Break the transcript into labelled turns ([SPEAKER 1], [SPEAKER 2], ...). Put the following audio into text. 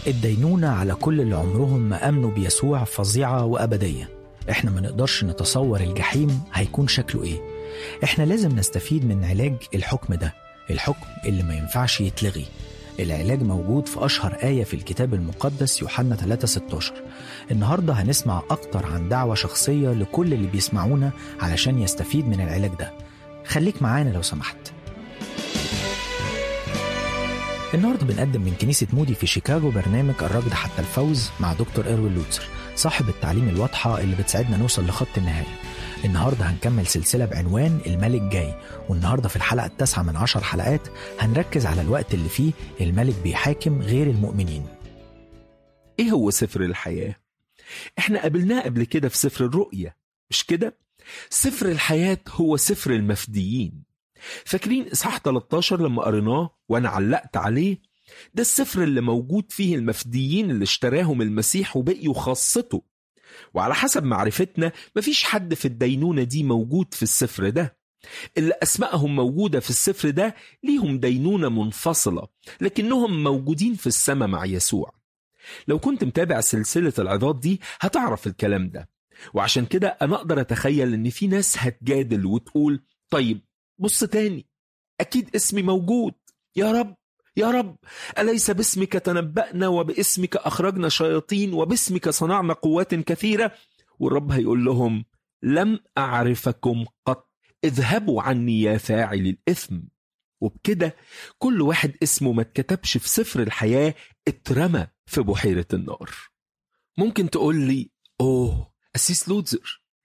[SPEAKER 1] الدينونة على كل اللي عمرهم ما آمنوا بيسوع فظيعة وأبدية احنا ما نقدرش نتصور الجحيم هيكون شكله ايه احنا لازم نستفيد من علاج الحكم ده الحكم اللي ما ينفعش يتلغي العلاج موجود في أشهر آية في الكتاب المقدس يوحنا 3:16 النهاردة هنسمع أكتر عن دعوة شخصية لكل اللي بيسمعونا علشان يستفيد من العلاج ده خليك معانا لو سمحت النهارده بنقدم من كنيسة مودي في شيكاغو برنامج الركض حتى الفوز مع دكتور إيروين لوتسر صاحب التعليم الواضحة اللي بتساعدنا نوصل لخط النهاية النهارده هنكمل سلسلة بعنوان الملك جاي والنهارده في الحلقة التاسعة من عشر حلقات هنركز على الوقت اللي فيه الملك بيحاكم غير المؤمنين
[SPEAKER 2] ايه هو سفر الحياة؟ احنا قابلناه قبل كده في سفر الرؤية مش كده؟ سفر الحياة هو سفر المفديين فاكرين اصحاح 13 لما قريناه وانا علقت عليه ده السفر اللي موجود فيه المفديين اللي اشتراهم المسيح وبقيوا خاصته وعلى حسب معرفتنا مفيش حد في الدينونة دي موجود في السفر ده اللي أسمائهم موجودة في السفر ده ليهم دينونة منفصلة لكنهم موجودين في السماء مع يسوع لو كنت متابع سلسلة العظات دي هتعرف الكلام ده وعشان كده أنا أقدر أتخيل إن في ناس هتجادل وتقول طيب بص تاني أكيد اسمي موجود يا رب يا رب أليس باسمك تنبأنا وباسمك أخرجنا شياطين وباسمك صنعنا قوات كثيرة والرب هيقول لهم لم أعرفكم قط اذهبوا عني يا فاعل الإثم وبكده كل واحد اسمه ما اتكتبش في سفر الحياة اترمى في بحيرة النار ممكن تقول لي أوه أسيس لوتزر